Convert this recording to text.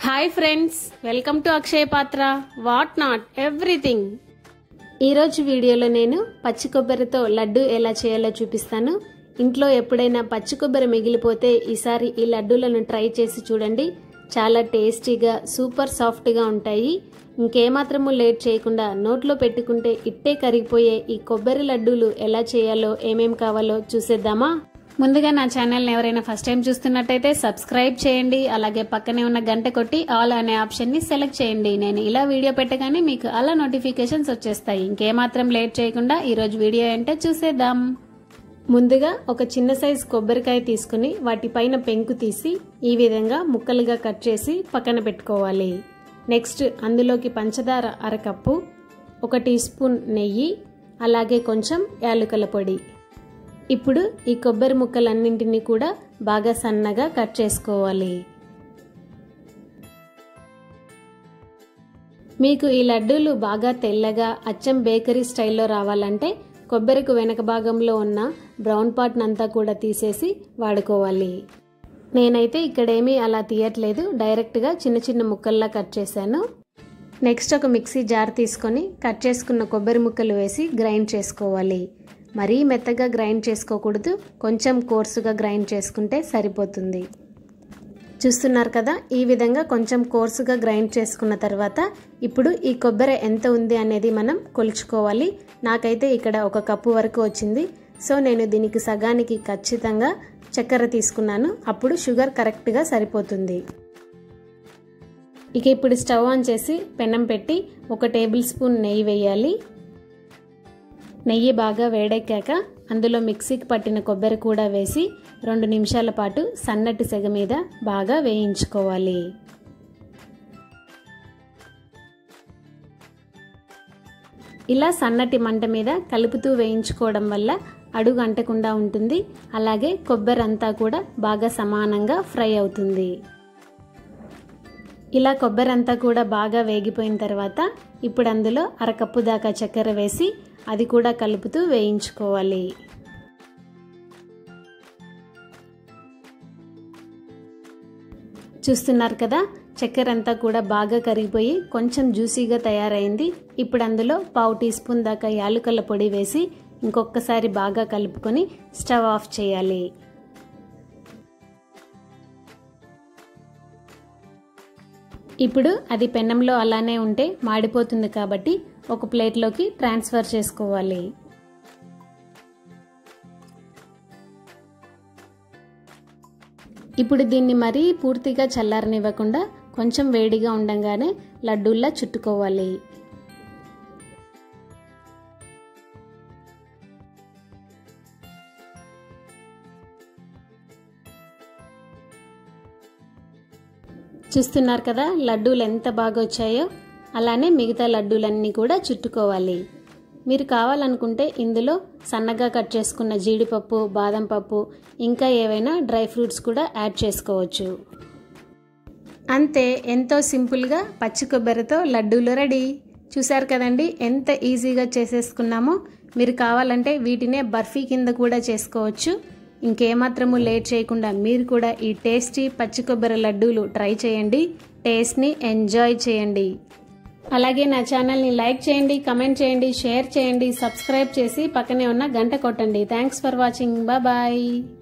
hi friends welcome to Akshaya Patra what not everything ఈరోజు వీడియోలో నేను పచ్చి కొబ్బరితో లడ్డు ఎలా చేయాలో చూపిస్తాను ఇంట్లో ఎప్పుడైనా పచ్చి కొబ్బరి మిగిలిపోతే ఈసారి ఈ లడ్డూలను ట్రై చేసి చూడండి చాలా టేస్టీగా సూపర్ సాఫ్ట్గా ఉంటాయి ఇంకేమాత్రము లేట్ చేయకుండా నోట్లో పెట్టుకుంటే ఇట్టే కరిగిపోయే ఈ కొబ్బరి లడ్డూలు ఎలా చేయాలో ఏమేం కావాలో చూసేద్దామా ముందుగా నా ఛానల్ని ఎవరైనా ఫస్ట్ టైం చూస్తున్నట్టయితే సబ్స్క్రైబ్ చేయండి అలాగే పక్కనే ఉన్న గంట కొట్టి ఆల్ అనే ఆప్షన్ని సెలెక్ట్ చేయండి నేను ఇలా వీడియో పెట్టగానే మీకు అలా నోటిఫికేషన్స్ వచ్చేస్తాయి ఇంకేమాత్రం లేట్ చేయకుండా ఈరోజు వీడియో ఏంటో చూసేద్దాం ముందుగా ఒక చిన్న సైజు కొబ్బరికాయ తీసుకుని వాటిపైన పెంకు తీసి ఈ విధంగా ముక్కలుగా కట్ చేసి పక్కన పెట్టుకోవాలి నెక్స్ట్ అందులోకి పంచదార అరకప్పు ఒక టీ స్పూన్ నెయ్యి అలాగే కొంచెం యాలకుల పొడి ఇప్పుడు ఈ కొబ్బరి ముక్కలన్నింటినీ కూడా బాగా సన్నగా కట్ చేసుకోవాలి మీకు ఈ లడ్డూలు బాగా తెల్లగా అచ్చం బేకరీ స్టైల్లో రావాలంటే కొబ్బరికి వెనక భాగంలో ఉన్న బ్రౌన్ పార్ట్ అంతా కూడా తీసేసి వాడుకోవాలి నేనైతే ఇక్కడేమీ అలా తీయట్లేదు డైరెక్ట్గా చిన్న చిన్న ముక్కల్లా కట్ చేశాను నెక్స్ట్ ఒక మిక్సీ జార్ తీసుకొని కట్ చేసుకున్న కొబ్బరి ముక్కలు వేసి గ్రైండ్ చేసుకోవాలి మరీ మెత్తగా గ్రైండ్ చేసుకోకూడదు కొంచెం కోర్సుగా గ్రైండ్ చేసుకుంటే సరిపోతుంది చూస్తున్నారు కదా ఈ విధంగా కొంచెం కోర్సుగా గ్రైండ్ చేసుకున్న తర్వాత ఇప్పుడు ఈ కొబ్బరి ఎంత ఉంది అనేది మనం కొలుచుకోవాలి నాకైతే ఇక్కడ ఒక కప్పు వరకు వచ్చింది సో నేను దీనికి సగానికి ఖచ్చితంగా చక్కెర తీసుకున్నాను అప్పుడు షుగర్ కరెక్ట్గా సరిపోతుంది ఇక ఇప్పుడు స్టవ్ ఆన్ చేసి పెనం పెట్టి ఒక టేబుల్ స్పూన్ నెయ్యి వేయాలి నెయ్యి బాగా వేడెక్కాక అందులో మిక్సీకి పట్టిన కొబ్బరి కూడా వేసి రెండు నిమిషాల పాటు సన్నటి సెగ మీద బాగా వేయించుకోవాలి ఇలా సన్నటి మంట మీద కలుపుతూ వేయించుకోవడం వల్ల అడుగు అంటకుండా ఉంటుంది అలాగే కొబ్బరి అంతా కూడా బాగా సమానంగా ఫ్రై అవుతుంది ఇలా కొబ్బరి అంతా కూడా బాగా వేగిపోయిన తర్వాత ఇప్పుడు అందులో అరకప్పు దాకా చక్కెర వేసి అది కూడా కలుపుతూ వేయించుకోవాలి చూస్తున్నారు కదా చక్కెర అంతా కూడా బాగా కరిగిపోయి కొంచెం జ్యూసీగా తయారైంది ఇప్పుడు అందులో పావు టీ స్పూన్ దాకా యాలుకల పొడి వేసి ఇంకొకసారి బాగా కలుపుకొని స్టవ్ ఆఫ్ చేయాలి ఇప్పుడు అది పెన్నంలో అలానే ఉంటే మాడిపోతుంది కాబట్టి ఒక ప్లేట్లోకి ట్రాన్స్ఫర్ చేసుకోవాలి ఇప్పుడు దీన్ని మరీ పూర్తిగా చల్లారనివ్వకుండా కొంచెం వేడిగా ఉండంగానే లడ్డూల్లా చుట్టుకోవాలి చూస్తున్నారు కదా లడ్డూలు ఎంత బాగా వచ్చాయో అలానే మిగతా లడ్డూలన్నీ కూడా చుట్టుకోవాలి మీరు కావాలనుకుంటే ఇందులో సన్నగా కట్ చేసుకున్న జీడిపప్పు బాదం పప్పు ఇంకా ఏవైనా డ్రై ఫ్రూట్స్ కూడా యాడ్ చేసుకోవచ్చు అంతే ఎంతో సింపుల్గా పచ్చి కొబ్బరితో లడ్డూలు రెడీ చూసారు కదండి ఎంత ఈజీగా చేసేసుకున్నామో మీరు కావాలంటే వీటినే బర్ఫీ కింద కూడా చేసుకోవచ్చు ఇంకేమాత్రము లేట్ చేయకుండా మీరు కూడా ఈ టేస్టీ పచ్చి కొబ్బరి లడ్డూలు ట్రై చేయండి టేస్ట్ని ఎంజాయ్ చేయండి అలాగే నా ఛానల్ని లైక్ చేయండి కమెంట్ చేయండి షేర్ చేయండి సబ్స్క్రైబ్ చేసి పక్కనే ఉన్న గంట కొట్టండి థ్యాంక్స్ ఫర్ వాచింగ్ బాయ్